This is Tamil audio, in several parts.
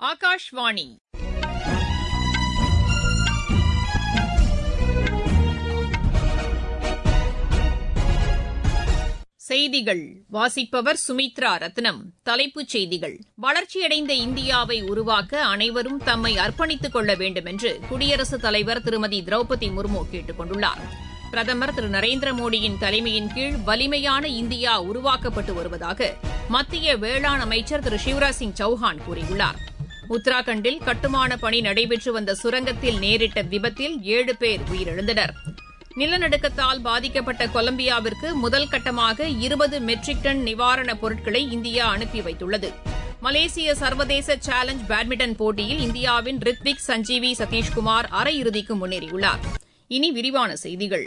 ஆகாஷ்வாணி செய்திகள் வாசிப்பவர் சுமித்ரா ரத்னம் தலைப்புச் செய்திகள் வளர்ச்சியடைந்த இந்தியாவை உருவாக்க அனைவரும் தம்மை அர்ப்பணித்துக் கொள்ள வேண்டும் என்று குடியரசுத் தலைவர் திருமதி திரௌபதி முர்மு கேட்டுக் கொண்டுள்ளார் பிரதமர் திரு நரேந்திர மோடியின் தலைமையின் கீழ் வலிமையான இந்தியா உருவாக்கப்பட்டு வருவதாக மத்திய வேளாண் அமைச்சர் திரு சிவராஜ் சிங் சௌஹான் கூறியுள்ளார் உத்தராகண்டில் கட்டுமான பணி நடைபெற்று வந்த சுரங்கத்தில் நேரிட்ட விபத்தில் ஏழு பேர் உயிரிழந்தனர் நிலநடுக்கத்தால் பாதிக்கப்பட்ட கொலம்பியாவிற்கு முதல் கட்டமாக இருபது மெட்ரிக் டன் நிவாரணப் பொருட்களை இந்தியா அனுப்பி வைத்துள்ளது மலேசிய சர்வதேச சேலஞ்ச் பேட்மிண்டன் போட்டியில் இந்தியாவின் ரித்விக் சஞ்சீவி சதீஷ்குமார் அரையிறுதிக்கு முன்னேறியுள்ளார் இனி விரிவான செய்திகள்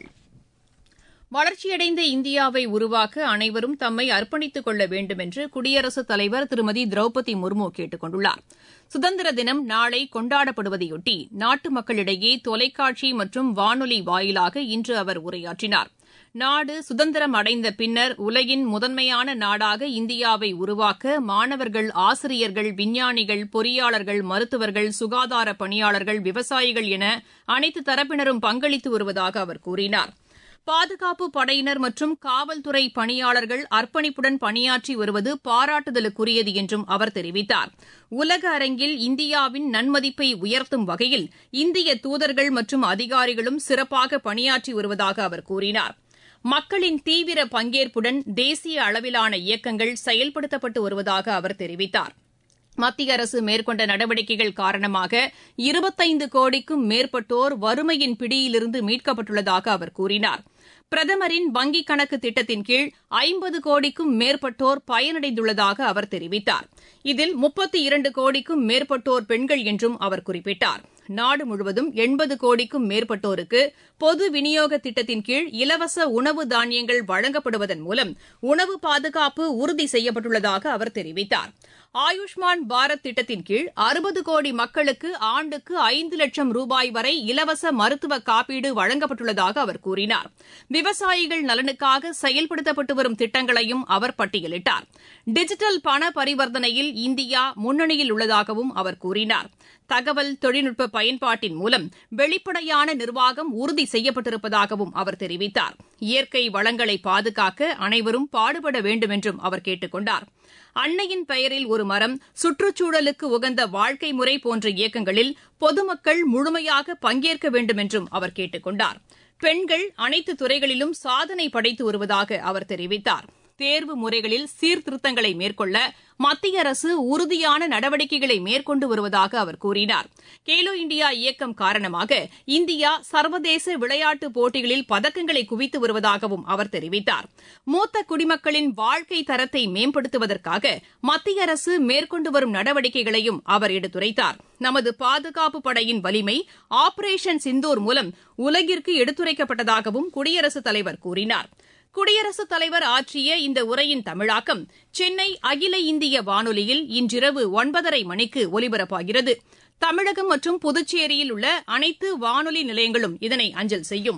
வளர்ச்சியடைந்த இந்தியாவை உருவாக்க அனைவரும் தம்மை அர்ப்பணித்துக் கொள்ள வேண்டும் என்று குடியரசுத் தலைவர் திருமதி திரௌபதி முர்மு கேட்டுக் கொண்டுள்ளார் சுதந்திர தினம் நாளை கொண்டாடப்படுவதையொட்டி நாட்டு மக்களிடையே தொலைக்காட்சி மற்றும் வானொலி வாயிலாக இன்று அவர் உரையாற்றினார் நாடு சுதந்திரம் அடைந்த பின்னர் உலகின் முதன்மையான நாடாக இந்தியாவை உருவாக்க மாணவர்கள் ஆசிரியர்கள் விஞ்ஞானிகள் பொறியாளர்கள் மருத்துவர்கள் சுகாதார பணியாளர்கள் விவசாயிகள் என அனைத்து தரப்பினரும் பங்களித்து வருவதாக அவர் கூறினார் பாதுகாப்பு படையினர் மற்றும் காவல்துறை பணியாளர்கள் அர்ப்பணிப்புடன் பணியாற்றி வருவது பாராட்டுதலுக்குரியது என்றும் அவர் தெரிவித்தார் உலக அரங்கில் இந்தியாவின் நன்மதிப்பை உயர்த்தும் வகையில் இந்திய தூதர்கள் மற்றும் அதிகாரிகளும் சிறப்பாக பணியாற்றி வருவதாக அவர் கூறினார் மக்களின் தீவிர பங்கேற்புடன் தேசிய அளவிலான இயக்கங்கள் செயல்படுத்தப்பட்டு வருவதாக அவர் தெரிவித்தார் மத்திய அரசு மேற்கொண்ட நடவடிக்கைகள் காரணமாக இருபத்தைந்து கோடிக்கும் மேற்பட்டோர் வறுமையின் பிடியிலிருந்து மீட்கப்பட்டுள்ளதாக அவர் கூறினார் பிரதமரின் வங்கிக் கணக்கு திட்டத்தின் கீழ் ஐம்பது கோடிக்கும் மேற்பட்டோர் பயனடைந்துள்ளதாக அவர் தெரிவித்தார் இதில் முப்பத்தி இரண்டு கோடிக்கும் மேற்பட்டோர் பெண்கள் என்றும் அவர் குறிப்பிட்டார் நாடு முழுவதும் எண்பது கோடிக்கும் மேற்பட்டோருக்கு பொது விநியோக திட்டத்தின் கீழ் இலவச உணவு தானியங்கள் வழங்கப்படுவதன் மூலம் உணவு பாதுகாப்பு உறுதி செய்யப்பட்டுள்ளதாக அவர் தெரிவித்தார் ஆயுஷ்மான் பாரத் திட்டத்தின் கீழ் அறுபது கோடி மக்களுக்கு ஆண்டுக்கு ஐந்து லட்சம் ரூபாய் வரை இலவச மருத்துவ காப்பீடு வழங்கப்பட்டுள்ளதாக அவர் கூறினார் விவசாயிகள் நலனுக்காக செயல்படுத்தப்பட்டு வரும் திட்டங்களையும் அவர் பட்டியலிட்டார் டிஜிட்டல் பண பரிவர்த்தனையில் இந்தியா முன்னணியில் உள்ளதாகவும் அவர் கூறினார் தகவல் தொழில்நுட்ப பயன்பாட்டின் மூலம் வெளிப்படையான நிர்வாகம் உறுதி செய்யப்பட்டிருப்பதாகவும் அவர் தெரிவித்தார் இயற்கை வளங்களை பாதுகாக்க அனைவரும் பாடுபட வேண்டும் என்றும் அவர் கேட்டுக் கொண்டார் அன்னையின் பெயரில் ஒரு மரம் சுற்றுச்சூழலுக்கு உகந்த வாழ்க்கை முறை போன்ற இயக்கங்களில் பொதுமக்கள் முழுமையாக பங்கேற்க வேண்டும் என்றும் அவர் கேட்டுக் கொண்டார் பெண்கள் அனைத்து துறைகளிலும் சாதனை படைத்து வருவதாக அவர் தெரிவித்தார் தேர்வு முறைகளில் சீர்திருத்தங்களை மேற்கொள்ள மத்திய அரசு உறுதியான நடவடிக்கைகளை மேற்கொண்டு வருவதாக அவர் கூறினார் கேலோ இந்தியா இயக்கம் காரணமாக இந்தியா சர்வதேச விளையாட்டுப் போட்டிகளில் பதக்கங்களை குவித்து வருவதாகவும் அவர் தெரிவித்தார் மூத்த குடிமக்களின் வாழ்க்கை தரத்தை மேம்படுத்துவதற்காக மத்திய அரசு மேற்கொண்டு வரும் நடவடிக்கைகளையும் அவர் எடுத்துரைத்தார் நமது பாதுகாப்பு படையின் வலிமை ஆபரேஷன் சிந்தூர் மூலம் உலகிற்கு எடுத்துரைக்கப்பட்டதாகவும் குடியரசுத் தலைவர் கூறினார் குடியரசுத் தலைவர் ஆற்றிய இந்த உரையின் தமிழாக்கம் சென்னை அகில இந்திய வானொலியில் இன்றிரவு ஒன்பதரை மணிக்கு ஒலிபரப்பாகிறது தமிழகம் மற்றும் புதுச்சேரியில் உள்ள அனைத்து வானொலி நிலையங்களும் இதனை அஞ்சல் செய்யும்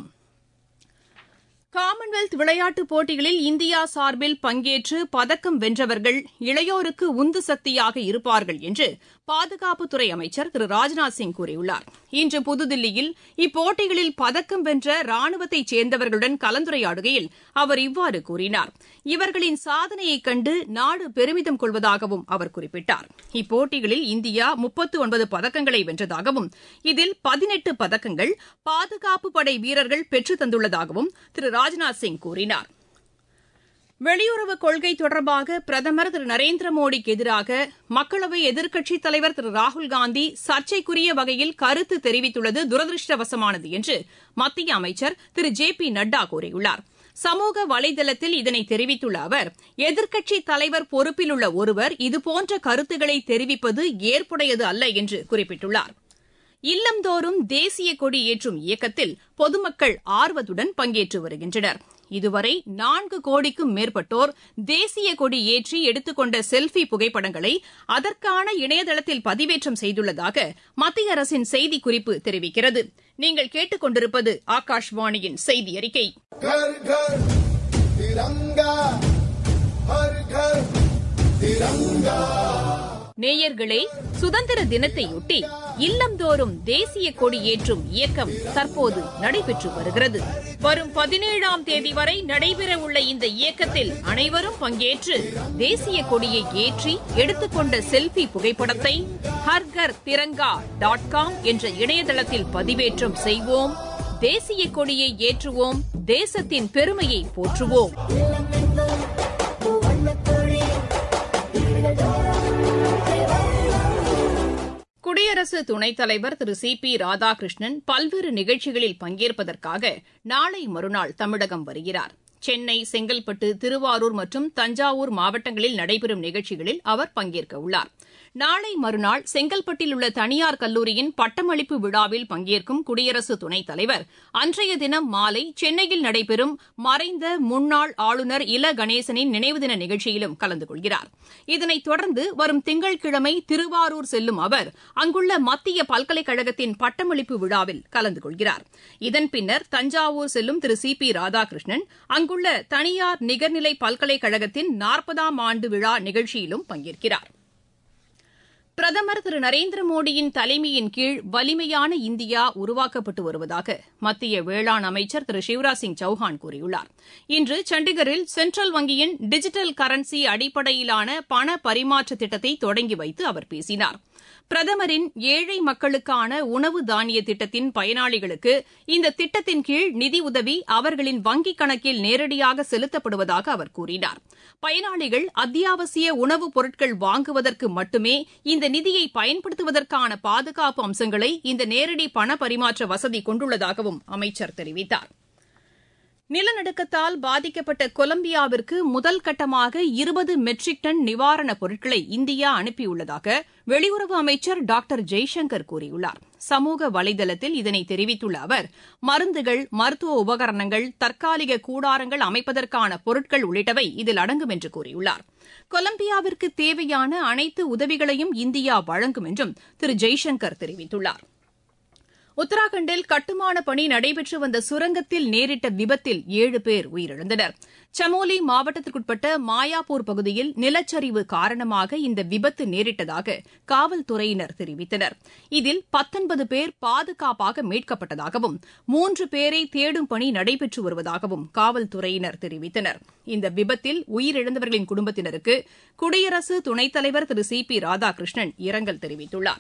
காமன்வெல்த் விளையாட்டுப் போட்டிகளில் இந்தியா சார்பில் பங்கேற்று பதக்கம் வென்றவர்கள் இளையோருக்கு உந்து சக்தியாக இருப்பார்கள் என்று பாதுகாப்புத்துறை அமைச்சர் திரு ராஜ்நாத் சிங் கூறியுள்ளார் இன்று புதுதில்லியில் இப்போட்டிகளில் பதக்கம் வென்ற ராணுவத்தைச் சேர்ந்தவர்களுடன் கலந்துரையாடுகையில் அவர் இவ்வாறு கூறினார் இவர்களின் சாதனையைக் கண்டு நாடு பெருமிதம் கொள்வதாகவும் அவர் குறிப்பிட்டார் இப்போட்டிகளில் இந்தியா முப்பத்து ஒன்பது பதக்கங்களை வென்றதாகவும் இதில் பதினெட்டு பதக்கங்கள் பாதுகாப்பு படை வீரர்கள் பெற்றுத் தந்துள்ளதாகவும் திரு ராஜ்நாத் சிங் கூறினார் வெளியுறவு கொள்கை தொடர்பாக பிரதமர் திரு நரேந்திர மோடிக்கு எதிராக மக்களவை எதிர்க்கட்சித் தலைவர் திரு ராகுல்காந்தி சர்ச்சைக்குரிய வகையில் கருத்து தெரிவித்துள்ளது துரதிருஷ்டவசமானது என்று மத்திய அமைச்சர் திரு ஜே பி நட்டா கூறியுள்ளார் சமூக வலைதளத்தில் இதனை தெரிவித்துள்ள அவர் எதிர்க்கட்சித் தலைவர் பொறுப்பில் உள்ள ஒருவர் இதுபோன்ற கருத்துக்களை தெரிவிப்பது ஏற்புடையது அல்ல என்று குறிப்பிட்டுள்ளார் இல்லந்தோறும் தேசிய கொடி ஏற்றும் இயக்கத்தில் பொதுமக்கள் ஆர்வத்துடன் பங்கேற்று வருகின்றனர் இதுவரை நான்கு கோடிக்கும் மேற்பட்டோர் தேசிய கொடி ஏற்றி எடுத்துக்கொண்ட செல்ஃபி புகைப்படங்களை அதற்கான இணையதளத்தில் பதிவேற்றம் செய்துள்ளதாக மத்திய அரசின் செய்திக்குறிப்பு தெரிவிக்கிறது நீங்கள் கேட்டுக் கொண்டிருப்பது ஆகாஷ்வாணியின் செய்தி அறிக்கை घर घर तिरंगा हर घर तिरंगा நேயர்களே சுதந்திர தினத்தையொட்டி இல்லந்தோறும் தேசிய கொடி ஏற்றும் இயக்கம் தற்போது நடைபெற்று வருகிறது வரும் பதினேழாம் தேதி வரை நடைபெறவுள்ள இந்த இயக்கத்தில் அனைவரும் பங்கேற்று தேசிய கொடியை ஏற்றி எடுத்துக்கொண்ட செல்பி புகைப்படத்தை ஹர்கர் திரங்கா டாட் காம் என்ற இணையதளத்தில் பதிவேற்றம் செய்வோம் தேசிய கொடியை ஏற்றுவோம் தேசத்தின் பெருமையை போற்றுவோம் குடியரசு துணைத் தலைவர் திரு சி பி ராதாகிருஷ்ணன் பல்வேறு நிகழ்ச்சிகளில் பங்கேற்பதற்காக நாளை மறுநாள் தமிழகம் வருகிறார் சென்னை செங்கல்பட்டு திருவாரூர் மற்றும் தஞ்சாவூர் மாவட்டங்களில் நடைபெறும் நிகழ்ச்சிகளில் அவர் பங்கேற்க உள்ளார் நாளை மறுநாள் செங்கல்பட்டில் உள்ள தனியார் கல்லூரியின் பட்டமளிப்பு விழாவில் பங்கேற்கும் குடியரசு துணைத் தலைவர் அன்றைய தினம் மாலை சென்னையில் நடைபெறும் மறைந்த முன்னாள் ஆளுநர் இல கணேசனின் நினைவு தின நிகழ்ச்சியிலும் கலந்து கொள்கிறார் இதனைத் தொடர்ந்து வரும் திங்கட்கிழமை திருவாரூர் செல்லும் அவர் அங்குள்ள மத்திய பல்கலைக்கழகத்தின் பட்டமளிப்பு விழாவில் கலந்து கொள்கிறார் இதன் பின்னர் தஞ்சாவூர் செல்லும் திரு சி பி ராதாகிருஷ்ணன் அங்குள்ள தனியார் நிகர்நிலை பல்கலைக்கழகத்தின் நாற்பதாம் ஆண்டு விழா நிகழ்ச்சியிலும் பங்கேற்கிறார் பிரதமர் திரு நரேந்திர மோடியின் தலைமையின் கீழ் வலிமையான இந்தியா உருவாக்கப்பட்டு வருவதாக மத்திய வேளாண் அமைச்சர் திரு சிவராஜ் சிங் சௌஹான் கூறியுள்ளார் இன்று சண்டிகரில் சென்ட்ரல் வங்கியின் டிஜிட்டல் கரன்சி அடிப்படையிலான பண பரிமாற்ற திட்டத்தை தொடங்கி வைத்து அவர் பேசினார் பிரதமரின் ஏழை மக்களுக்கான உணவு தானிய திட்டத்தின் பயனாளிகளுக்கு இந்த திட்டத்தின் கீழ் நிதியுதவி அவர்களின் வங்கிக் கணக்கில் நேரடியாக செலுத்தப்படுவதாக அவர் கூறினார் பயனாளிகள் அத்தியாவசிய உணவுப் பொருட்கள் வாங்குவதற்கு மட்டுமே இந்த நிதியை பயன்படுத்துவதற்கான பாதுகாப்பு அம்சங்களை இந்த நேரடி பண பரிமாற்ற வசதி கொண்டுள்ளதாகவும் அமைச்சர் தெரிவித்தார் நிலநடுக்கத்தால் பாதிக்கப்பட்ட கொலம்பியாவிற்கு முதல் கட்டமாக இருபது மெட்ரிக் டன் நிவாரணப் பொருட்களை இந்தியா அனுப்பியுள்ளதாக வெளியுறவு அமைச்சர் டாக்டர் ஜெய்சங்கர் கூறியுள்ளார் சமூக வலைதளத்தில் இதனை தெரிவித்துள்ள அவர் மருந்துகள் மருத்துவ உபகரணங்கள் தற்காலிக கூடாரங்கள் அமைப்பதற்கான பொருட்கள் உள்ளிட்டவை இதில் அடங்கும் என்று கூறியுள்ளார் கொலம்பியாவிற்கு தேவையான அனைத்து உதவிகளையும் இந்தியா வழங்கும் என்றும் திரு ஜெய்சங்கர் தெரிவித்துள்ளார் உத்தராகண்டில் கட்டுமான பணி நடைபெற்று வந்த சுரங்கத்தில் நேரிட்ட விபத்தில் ஏழு பேர் உயிரிழந்தனர் சமோலி மாவட்டத்திற்குட்பட்ட மாயாப்பூர் பகுதியில் நிலச்சரிவு காரணமாக இந்த விபத்து நேரிட்டதாக காவல்துறையினர் தெரிவித்தனர் இதில் பத்தொன்பது பேர் பாதுகாப்பாக மீட்கப்பட்டதாகவும் மூன்று பேரை தேடும் பணி நடைபெற்று வருவதாகவும் காவல்துறையினர் தெரிவித்தனர் இந்த விபத்தில் உயிரிழந்தவர்களின் குடும்பத்தினருக்கு குடியரசு துணைத் தலைவர் திரு சி பி ராதாகிருஷ்ணன் இரங்கல் தெரிவித்துள்ளார்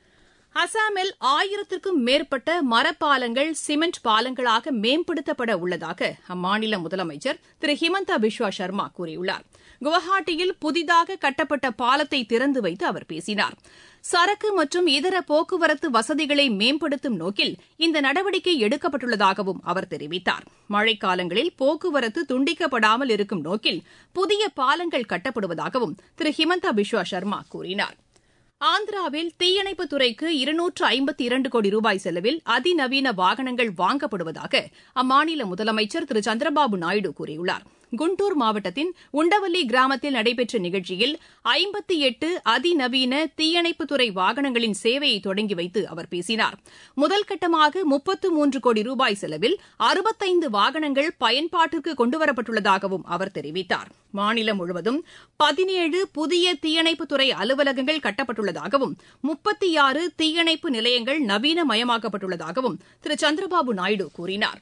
அசாமில் ஆயிரத்திற்கும் மேற்பட்ட மரப்பாலங்கள் சிமெண்ட் பாலங்களாக மேம்படுத்தப்பட உள்ளதாக அம்மாநில முதலமைச்சர் திரு ஹிமந்தா பிஸ்வா சர்மா கூறியுள்ளார் குவஹாட்டியில் புதிதாக கட்டப்பட்ட பாலத்தை திறந்து வைத்து அவர் பேசினார் சரக்கு மற்றும் இதர போக்குவரத்து வசதிகளை மேம்படுத்தும் நோக்கில் இந்த நடவடிக்கை எடுக்கப்பட்டுள்ளதாகவும் அவர் தெரிவித்தார் மழைக்காலங்களில் போக்குவரத்து துண்டிக்கப்படாமல் இருக்கும் நோக்கில் புதிய பாலங்கள் கட்டப்படுவதாகவும் திரு ஹிமந்தா பிஸ்வா சர்மா கூறினார் ஆந்திராவில் தீயணைப்புத் துறைக்கு இருநூற்று ஐம்பத்தி இரண்டு கோடி ரூபாய் செலவில் அதிநவீன வாகனங்கள் வாங்கப்படுவதாக அம்மாநில முதலமைச்சர் திரு சந்திரபாபு நாயுடு கூறியுள்ளார் குண்டூர் மாவட்டத்தின் உண்டவல்லி கிராமத்தில் நடைபெற்ற நிகழ்ச்சியில் ஐம்பத்தி எட்டு அதிநவீன தீயணைப்புத்துறை வாகனங்களின் சேவையை தொடங்கி வைத்து அவர் பேசினார் முதல் கட்டமாக முப்பத்து மூன்று கோடி ரூபாய் செலவில் அறுபத்தைந்து வாகனங்கள் பயன்பாட்டிற்கு கொண்டுவரப்பட்டுள்ளதாகவும் அவர் தெரிவித்தார் மாநிலம் முழுவதும் பதினேழு புதிய தீயணைப்புத்துறை அலுவலகங்கள் கட்டப்பட்டுள்ளதாகவும் முப்பத்தி ஆறு தீயணைப்பு நிலையங்கள் நவீனமயமாக்கப்பட்டுள்ளதாகவும் திரு சந்திரபாபு நாயுடு கூறினார்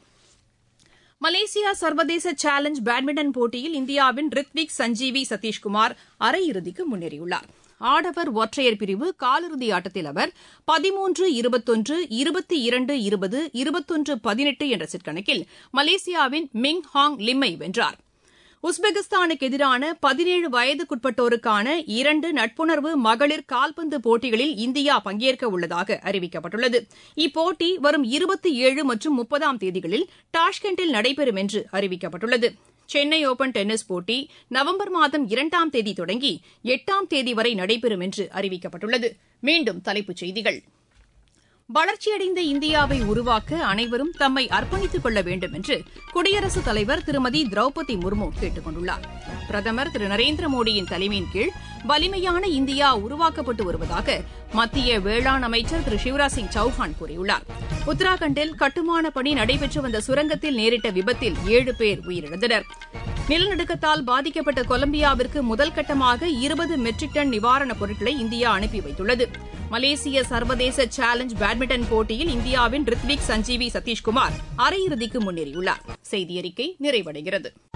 மலேசியா சர்வதேச சேலஞ்ச் பேட்மிண்டன் போட்டியில் இந்தியாவின் ரித்விக் சஞ்சீவி சதீஷ்குமார் அரையிறுதிக்கு முன்னேறியுள்ளார் ஆடவர் ஒற்றையர் பிரிவு காலிறுதி ஆட்டத்தில் அவர் பதிமூன்று இருபத்தொன்று இருபத்தி இரண்டு இருபது இருபத்தொன்று பதினெட்டு என்ற செட் கணக்கில் மலேசியாவின் மிங் ஹாங் லிம்மை வென்றார் உஸ்பெகிஸ்தானுக்கு எதிரான பதினேழு வயதுக்குட்பட்டோருக்கான இரண்டு நட்புணர்வு மகளிர் கால்பந்து போட்டிகளில் இந்தியா பங்கேற்க உள்ளதாக அறிவிக்கப்பட்டுள்ளது இப்போட்டி வரும் இருபத்தி ஏழு மற்றும் முப்பதாம் தேதிகளில் டாஷ்கண்டில் நடைபெறும் என்று அறிவிக்கப்பட்டுள்ளது சென்னை ஒபன் டென்னிஸ் போட்டி நவம்பர் மாதம் இரண்டாம் தேதி தொடங்கி எட்டாம் தேதி வரை நடைபெறும் என்று அறிவிக்கப்பட்டுள்ளது மீண்டும் தலைப்புச் செய்திகள் வளர்ச்சியடைந்த இந்தியாவை உருவாக்க அனைவரும் தம்மை அர்ப்பணித்துக் கொள்ள வேண்டும் என்று குடியரசுத் தலைவர் திருமதி திரௌபதி முர்மு கேட்டுக் கொண்டுள்ளார் பிரதமர் திரு நரேந்திர மோடியின் தலைமையின் கீழ் வலிமையான இந்தியா உருவாக்கப்பட்டு வருவதாக மத்திய வேளாண் அமைச்சர் திரு சிவராஜ் சிங் சௌஹான் கூறியுள்ளார் உத்தராகண்டில் கட்டுமான பணி நடைபெற்று வந்த சுரங்கத்தில் நேரிட்ட விபத்தில் ஏழு பேர் உயிரிழந்தனர் நிலநடுக்கத்தால் பாதிக்கப்பட்ட கொலம்பியாவிற்கு முதல் கட்டமாக இருபது மெட்ரிக் டன் நிவாரணப் பொருட்களை இந்தியா அனுப்பி வைத்துள்ளது மலேசிய சர்வதேச சேலஞ்ச் பேட்மிண்டன் போட்டியில் இந்தியாவின் ரித்விக் சஞ்சீவி சதீஷ்குமார் அரையிறுதிக்கு முன்னேறியுள்ளார் செய்தியறிக்கை நிறைவடைகிறது